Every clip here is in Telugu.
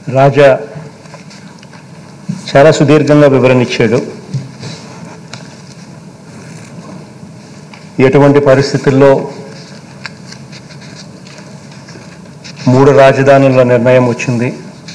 రాజా చాలా సుదీర్ఘంగా వివరణ ఇచ్చాడు ఎటువంటి పరిస్థితుల్లో మూడు రాజధానుల నిర్ణయం వచ్చింది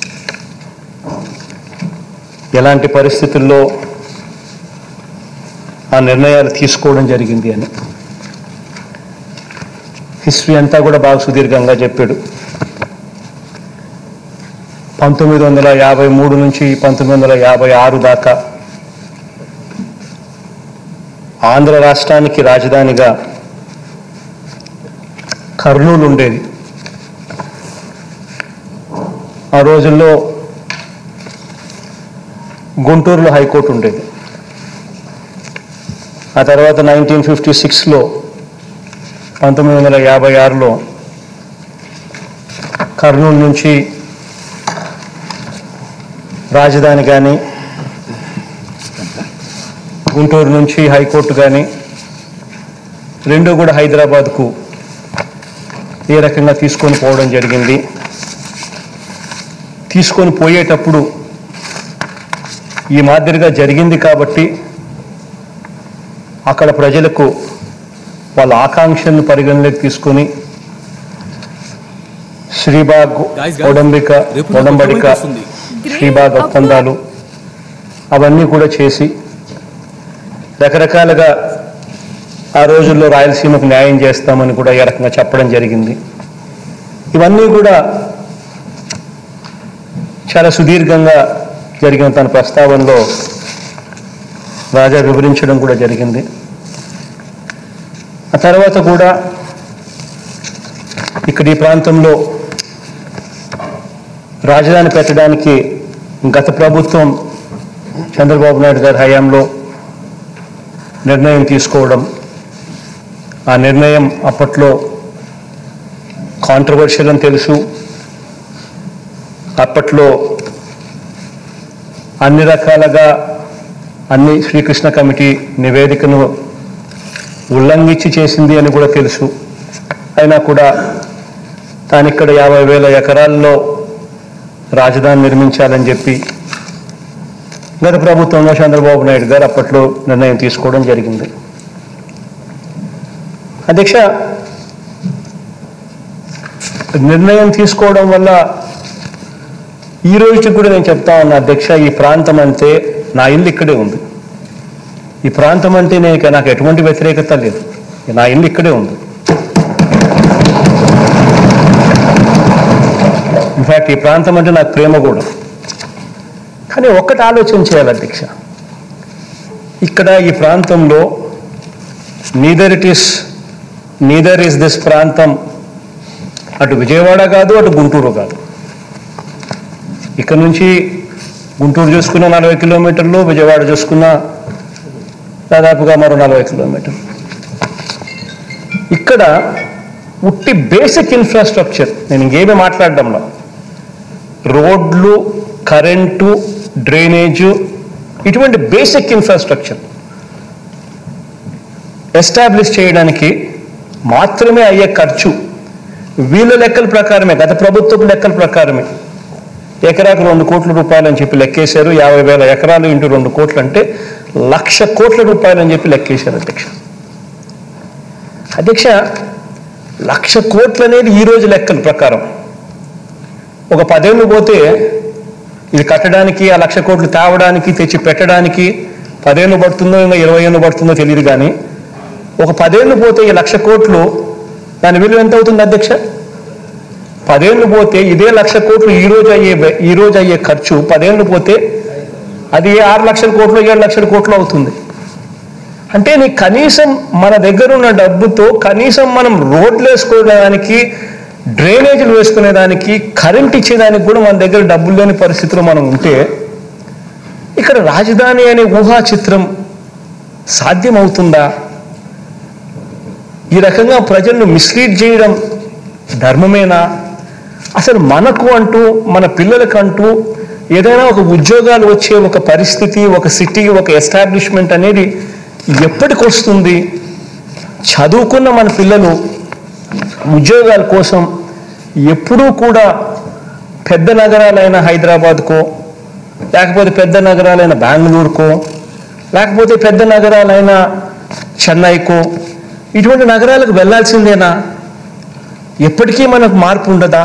ఎలాంటి పరిస్థితుల్లో ఆ నిర్ణయాలు తీసుకోవడం జరిగింది అని హిస్టరీ అంతా కూడా బాగా సుదీర్ఘంగా చెప్పాడు పంతొమ్మిది వందల యాభై మూడు నుంచి పంతొమ్మిది వందల యాభై ఆరు దాకా ఆంధ్ర రాష్ట్రానికి రాజధానిగా కర్నూలు ఉండేది ఆ రోజుల్లో గుంటూరులో హైకోర్టు ఉండేది ఆ తర్వాత నైన్టీన్ ఫిఫ్టీ సిక్స్లో పంతొమ్మిది వందల యాభై ఆరులో కర్నూలు నుంచి రాజధాని కానీ గుంటూరు నుంచి హైకోర్టు కానీ రెండు కూడా హైదరాబాద్కు ఏ రకంగా తీసుకొని పోవడం జరిగింది తీసుకొని పోయేటప్పుడు ఈ మాదిరిగా జరిగింది కాబట్టి అక్కడ ప్రజలకు వాళ్ళ ఆకాంక్షలను పరిగణలోకి తీసుకొని శ్రీబాగ్ Guys, guys, ఒడంబిక రేపు నాకు ఒడంబడిక comment వస్తుంది. శ్రీబాగ్ ఒప్పందాలు అవన్నీ కూడా చేసి రకరకాలుగా ఆ రోజుల్లో రాయలసీమకు న్యాయం చేస్తామని కూడా ఏ రకంగా చెప్పడం జరిగింది ఇవన్నీ కూడా చాలా సుదీర్ఘంగా జరిగిన తన ప్రస్తావనలో రాజా వివరించడం కూడా జరిగింది ఆ తర్వాత కూడా ఇక్కడ ఈ ప్రాంతంలో రాజధాని పెట్టడానికి గత ప్రభుత్వం చంద్రబాబు నాయుడు గారి హయాంలో నిర్ణయం తీసుకోవడం ఆ నిర్ణయం అప్పట్లో కాంట్రవర్షియల్ అని తెలుసు అప్పట్లో అన్ని రకాలుగా అన్ని శ్రీకృష్ణ కమిటీ నివేదికను ఉల్లంఘించి చేసింది అని కూడా తెలుసు అయినా కూడా తాను ఇక్కడ యాభై వేల ఎకరాల్లో రాజధాని నిర్మించాలని చెప్పి గత ప్రభుత్వంలో చంద్రబాబు నాయుడు గారు అప్పట్లో నిర్ణయం తీసుకోవడం జరిగింది అధ్యక్ష నిర్ణయం తీసుకోవడం వల్ల ఈ రోజుకి కూడా నేను చెప్తా ఉన్నా అధ్యక్ష ఈ ప్రాంతం అంటే నా ఇల్లు ఇక్కడే ఉంది ఈ ప్రాంతం అంటే నేను ఇక నాకు ఎటువంటి వ్యతిరేకత లేదు నా ఇల్లు ఇక్కడే ఉంది ఇన్ఫ్యాక్ట్ ఈ ప్రాంతం అంటే నాకు ప్రేమ కూడా కానీ ఒక్కటి ఆలోచన చేయాలి అధ్యక్ష ఇక్కడ ఈ ప్రాంతంలో neither it is neither is this ప్రాంతం అటు విజయవాడ కాదు అటు గుంటూరు కాదు ఇక్కడ నుంచి గుంటూరు చూసుకున్న నలభై కిలోమీటర్లు విజయవాడ చూసుకున్న దాదాపుగా మరో నలభై కిలోమీటర్లు ఇక్కడ ఉట్టి బేసిక్ ఇన్ఫ్రాస్ట్రక్చర్ నేను ఇంకేమీ మాట్లాడడంలో రోడ్లు కరెంటు డ్రైనేజు ఇటువంటి బేసిక్ ఇన్ఫ్రాస్ట్రక్చర్ ఎస్టాబ్లిష్ చేయడానికి మాత్రమే అయ్యే ఖర్చు వీళ్ళ లెక్కల ప్రకారమే గత ప్రభుత్వపు లెక్కల ప్రకారమే ఎకరాకు రెండు కోట్ల రూపాయలు అని చెప్పి లెక్కేశారు యాభై వేల ఎకరాలు ఇంటూ రెండు కోట్లు అంటే లక్ష కోట్ల రూపాయలు అని చెప్పి లెక్కేశారు అధ్యక్ష అధ్యక్ష లక్ష కోట్లు అనేది ఈ రోజు లెక్కల ప్రకారం ఒక పదేళ్ళు పోతే ఇది కట్టడానికి ఆ లక్ష కోట్లు తేవడానికి తెచ్చి పెట్టడానికి పదేళ్ళు పడుతుందో ఇంకా ఇరవై ఏళ్ళు పడుతుందో తెలియదు కానీ ఒక పదేళ్ళు పోతే ఈ లక్ష కోట్లు దాని విలువ ఎంత అవుతుంది అధ్యక్ష పదేళ్ళు పోతే ఇదే లక్ష కోట్లు ఈ రోజు అయ్యే వె- ఈ రోజు అయ్యే ఖర్చు పదేళ్ళు పోతే అది ఏ ఆరు లక్షల కోట్లు ఏడు లక్షల కోట్లు అవుతుంది అంటే నీ కనీసం మన దగ్గర ఉన్న డబ్బుతో కనీసం మనం రోడ్లు వేసుకోవడానికి డ్రైనేజీలు వేసుకునేదానికి కరెంట్ ఇచ్చేదానికి కూడా మన దగ్గర డబ్బులు లేని పరిస్థితిలో మనం ఉంటే ఇక్కడ రాజధాని అనే ఊహా చిత్రం సాధ్యమవుతుందా ఈ రకంగా ప్రజలను మిస్లీడ్ చేయడం ధర్మమేనా అసలు మనకు అంటూ మన పిల్లలకంటూ ఏదైనా ఒక ఉద్యోగాలు వచ్చే ఒక పరిస్థితి ఒక సిటీ ఒక ఎస్టాబ్లిష్మెంట్ అనేది ఎప్పటికి వస్తుంది చదువుకున్న మన పిల్లలు ఉద్యోగాల కోసం ఎప్పుడూ కూడా పెద్ద నగరాలైన హైదరాబాద్కో లేకపోతే పెద్ద నగరాలైన బెంగళూరుకో లేకపోతే పెద్ద నగరాలైన చెన్నైకో ఇటువంటి నగరాలకు వెళ్ళాల్సిందేనా ఎప్పటికీ మనకు మార్పు ఉండదా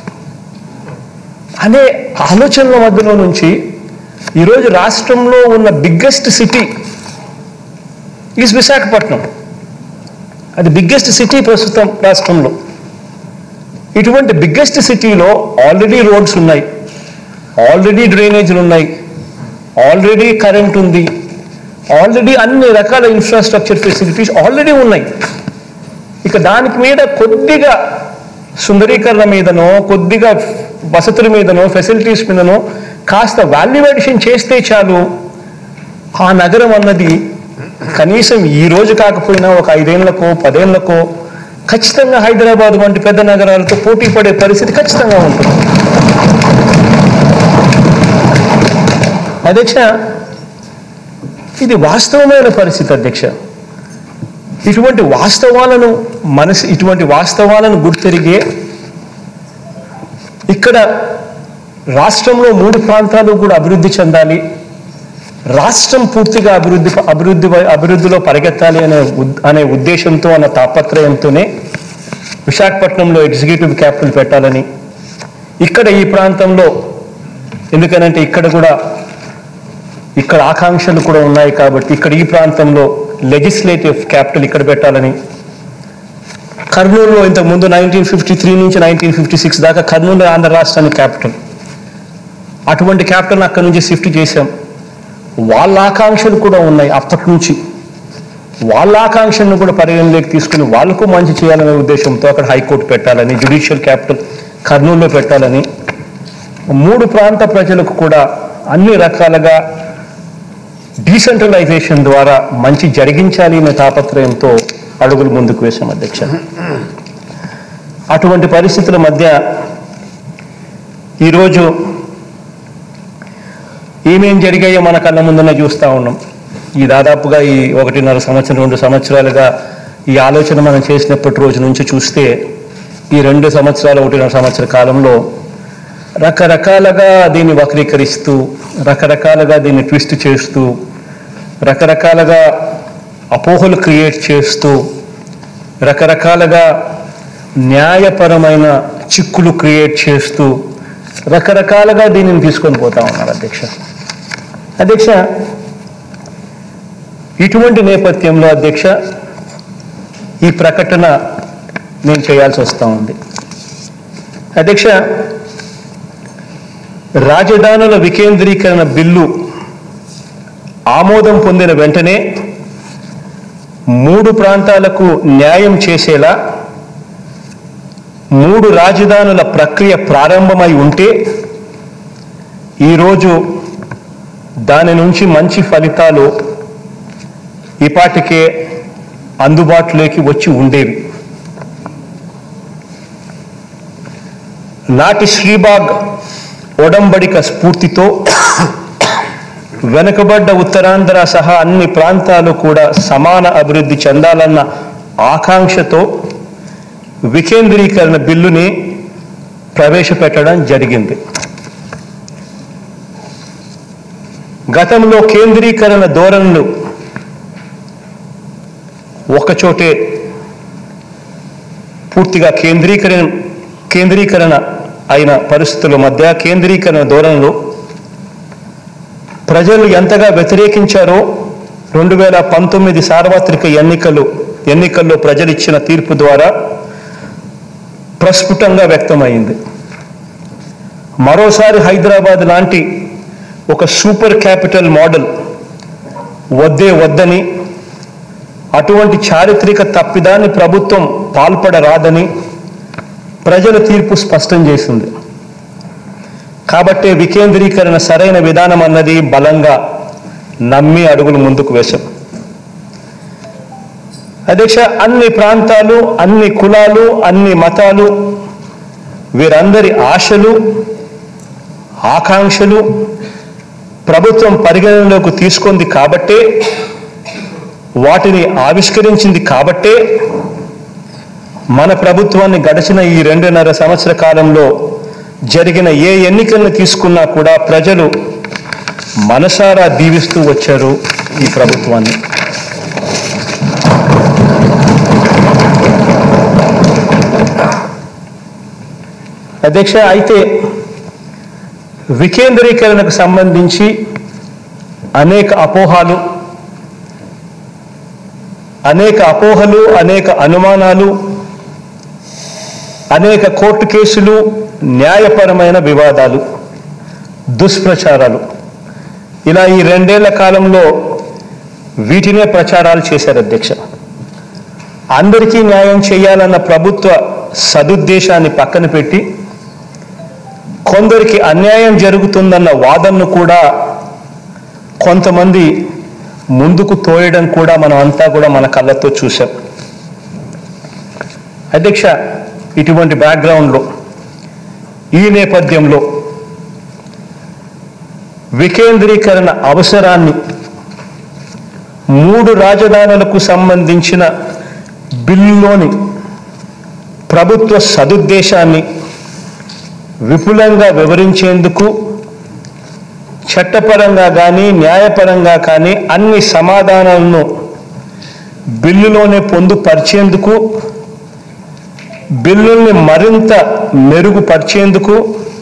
అనే ఆలోచనల మధ్యలో నుంచి ఈరోజు రాష్ట్రంలో ఉన్న బిగ్గెస్ట్ సిటీ ఈజ్ విశాఖపట్నం అది బిగ్గెస్ట్ సిటీ ప్రస్తుతం రాష్ట్రంలో ఇటువంటి బిగ్గెస్ట్ సిటీలో ఆల్రెడీ రోడ్స్ ఉన్నాయి ఆల్రెడీ డ్రైనేజీలు ఉన్నాయి ఆల్రెడీ కరెంట్ ఉంది ఆల్రెడీ అన్ని రకాల ఇన్ఫ్రాస్ట్రక్చర్ ఫెసిలిటీస్ ఆల్రెడీ ఉన్నాయి ఇక దానికి మీద కొద్దిగా సుందరీకరణ మీదనో కొద్దిగా వసతుల మీదనో ఫెసిలిటీస్ మీదనో కాస్త వాల్యువేషన్ చేస్తే చాలు ఆ నగరం అన్నది కనీసం ఈ రోజు కాకపోయినా ఒక ఐదేళ్లకో పదేళ్లకో ఖచ్చితంగా హైదరాబాద్ వంటి పెద్ద నగరాలతో పోటీ పడే పరిస్థితి ఖచ్చితంగా ఉంటుంది అధ్యక్ష ఇది వాస్తవమైన పరిస్థితి అధ్యక్ష ఇటువంటి వాస్తవాలను మనసు ఇటువంటి వాస్తవాలను గుర్తెరిగే ఇక్కడ రాష్ట్రంలో మూడు ప్రాంతాలు కూడా అభివృద్ధి చెందాలి రాష్ట్రం పూర్తిగా అభివృద్ధి అభివృద్ధి వై- అభివృద్ధిలో పరిగెత్తాలి అనే ఉద్- అనే ఉద్దేశంతో అన్న తాపత్రయంతోనే విశాఖపట్నంలో ఎగ్జిక్యూటివ్ క్యాపిటల్ పెట్టాలని ఇక్కడ ఈ ప్రాంతంలో ఎందుకనంటే ఇక్కడ కూడా ఇక్కడ ఆకాంక్షలు కూడా ఉన్నాయి కాబట్టి ఇక్కడ ఈ ప్రాంతంలో లెజిస్లేటివ్ క్యాపిటల్ ఇక్కడ పెట్టాలని కర్నూలులో ఇంతకు ముందు నైన్టీన్ ఫిఫ్టీ త్రీ నుంచి నైన్టీన్ ఫిఫ్టీ సిక్స్ దాకా కర్నూలు ఆంధ్ర రాష్ట్రానికి క్యాపిటల్ అటువంటి క్యాపిటల్ అక్కడి నుంచి షిఫ్ట్ చేశాం వాళ్ళ ఆకాంక్షలు కూడా ఉన్నాయి అప్పటి నుంచి వాళ్ళ ఆకాంక్షలను కూడా పరిగణలోకి తీసుకుని వాళ్ళకు మంచి చేయాలనే ఉద్దేశంతో అక్కడ హైకోర్టు పెట్టాలని జ్యుడిషియల్ క్యాపిటల్ కర్నూలులో పెట్టాలని మూడు ప్రాంత ప్రజలకు కూడా అన్ని రకాలుగా డీసెంట్రలైజేషన్ ద్వారా మంచి జరిగించాలి అనే తాపత్రయంతో అడుగులు ముందుకు వేశాం అధ్యక్ష అటువంటి పరిస్థితుల మధ్య ఈరోజు ఏమేం జరిగాయో మన కళ్ళ ముందునే చూస్తూ ఉన్నాం ఈ దాదాపుగా ఈ ఒకటిన్నర సంవత్సరం రెండు సంవత్సరాలుగా ఈ ఆలోచన మనం చేసినప్పటి రోజు నుంచి చూస్తే ఈ రెండు సంవత్సరాలు ఒకటిన్నర సంవత్సర కాలంలో రకరకాలుగా దీన్ని వక్రీకరిస్తూ రకరకాలుగా దీన్ని ట్విస్ట్ చేస్తూ రకరకాలుగా అపోహలు క్రియేట్ చేస్తూ రకరకాలుగా న్యాయపరమైన చిక్కులు క్రియేట్ చేస్తూ రకరకాలుగా దీనిని తీసుకొని పోతా ఉన్నారు అధ్యక్ష అధ్యక్ష ఇటువంటి నేపథ్యంలో అధ్యక్ష ఈ ప్రకటన నేను చేయాల్సి వస్తూ ఉంది అధ్యక్ష రాజధానుల వికేంద్రీకరణ బిల్లు ఆమోదం పొందిన వెంటనే మూడు ప్రాంతాలకు న్యాయం చేసేలా మూడు రాజధానుల ప్రక్రియ ప్రారంభమై ఉంటే ఈరోజు దాని నుంచి మంచి ఫలితాలు ఈపాటికే అందుబాటులోకి వచ్చి ఉండేవి నాటి శ్రీబాగ్ ఒడంబడిక స్ఫూర్తితో వెనుకబడ్డ ఉత్తరాంధ్ర సహా అన్ని ప్రాంతాలు కూడా సమాన అభివృద్ధి చెందాలన్న ఆకాంక్షతో వికేంద్రీకరణ బిల్లుని ప్రవేశపెట్టడం జరిగింది గతంలో కేంద్రీకరణ ధోరణులు ఒకచోటే పూర్తిగా కేంద్రీకరణ కేంద్రీకరణ అయిన పరిస్థితుల మధ్య కేంద్రీకరణ ధోరణిలో ప్రజలు ఎంతగా వ్యతిరేకించారో రెండు వేల పంతొమ్మిది సార్వత్రిక ఎన్నికలు ఎన్నికల్లో ప్రజలు ఇచ్చిన తీర్పు ద్వారా ప్రస్ఫుటంగా వ్యక్తమైంది మరోసారి హైదరాబాద్ లాంటి ఒక సూపర్ క్యాపిటల్ మోడల్ వద్దే వద్దని అటువంటి చారిత్రక తప్పిదాన్ని ప్రభుత్వం పాల్పడరాదని ప్రజల తీర్పు స్పష్టం చేసింది కాబట్టే వికేంద్రీకరణ సరైన విధానం అన్నది బలంగా నమ్మి అడుగులు ముందుకు వేశాం అధ్యక్ష అన్ని ప్రాంతాలు అన్ని కులాలు అన్ని మతాలు వీరందరి ఆశలు ఆకాంక్షలు ప్రభుత్వం పరిగణనలోకి తీసుకుంది కాబట్టే వాటిని ఆవిష్కరించింది కాబట్టే మన ప్రభుత్వాన్ని గడిచిన ఈ రెండున్నర సంవత్సర కాలంలో జరిగిన ఏ ఎన్నికలను తీసుకున్నా కూడా ప్రజలు మనసారా దీవిస్తూ వచ్చారు ఈ ప్రభుత్వాన్ని అధ్యక్ష అయితే వికేంద్రీకరణకు సంబంధించి అనేక అపోహాలు అనేక అపోహలు అనేక అనుమానాలు అనేక కోర్టు కేసులు న్యాయపరమైన వివాదాలు దుష్ప్రచారాలు ఇలా ఈ రెండేళ్ల కాలంలో వీటినే ప్రచారాలు చేశారు అధ్యక్ష అందరికీ న్యాయం చేయాలన్న ప్రభుత్వ సదుద్దేశాన్ని పక్కన పెట్టి కొందరికి అన్యాయం జరుగుతుందన్న వాదనను కూడా కొంతమంది ముందుకు తోయడం కూడా మనం అంతా కూడా మన కళ్ళతో చూసాం అధ్యక్ష ఇటువంటి బ్యాక్గ్రౌండ్లో ఈ నేపథ్యంలో వికేంద్రీకరణ అవసరాన్ని మూడు రాజధానులకు సంబంధించిన బిల్లులోని ప్రభుత్వ సదుద్దేశాన్ని విపులంగా వివరించేందుకు చట్టపరంగా కానీ న్యాయపరంగా కానీ అన్ని సమాధానాలను బిల్లులోనే పొందుపరిచేందుకు బిల్లుల్ని మరింత మెరుగుపరిచేందుకు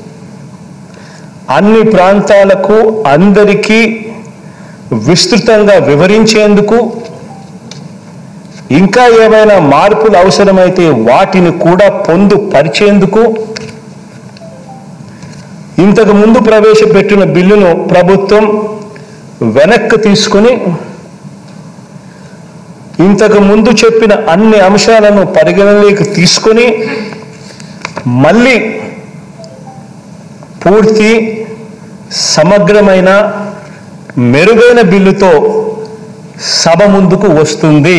అన్ని ప్రాంతాలకు అందరికీ విస్తృతంగా వివరించేందుకు ఇంకా ఏమైనా మార్పులు అవసరమైతే వాటిని కూడా పొందుపరిచేందుకు ఇంతకు ముందు ప్రవేశపెట్టిన బిల్లును ప్రభుత్వం వెనక్కి తీసుకొని ఇంతకు ముందు చెప్పిన అన్ని అంశాలను పరిగణలోకి తీసుకొని మళ్ళీ పూర్తి సమగ్రమైన మెరుగైన బిల్లుతో సభ ముందుకు వస్తుంది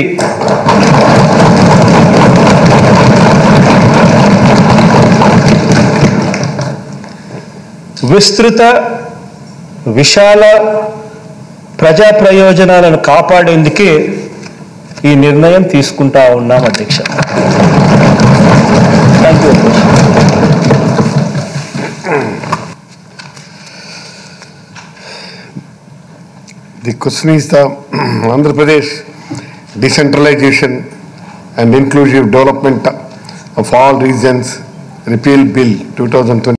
విస్తృత విశాల ప్రజా ప్రయోజనాలను కాపాడేందుకే ఈ నిర్ణయం తీసుకుంటా ఉన్నాం అధ్యక్ష థ్యాంక్ యూ అధ్యక్ష The question is the Andhra Pradesh decentralization and inclusive development of all regions repeal bill 2020.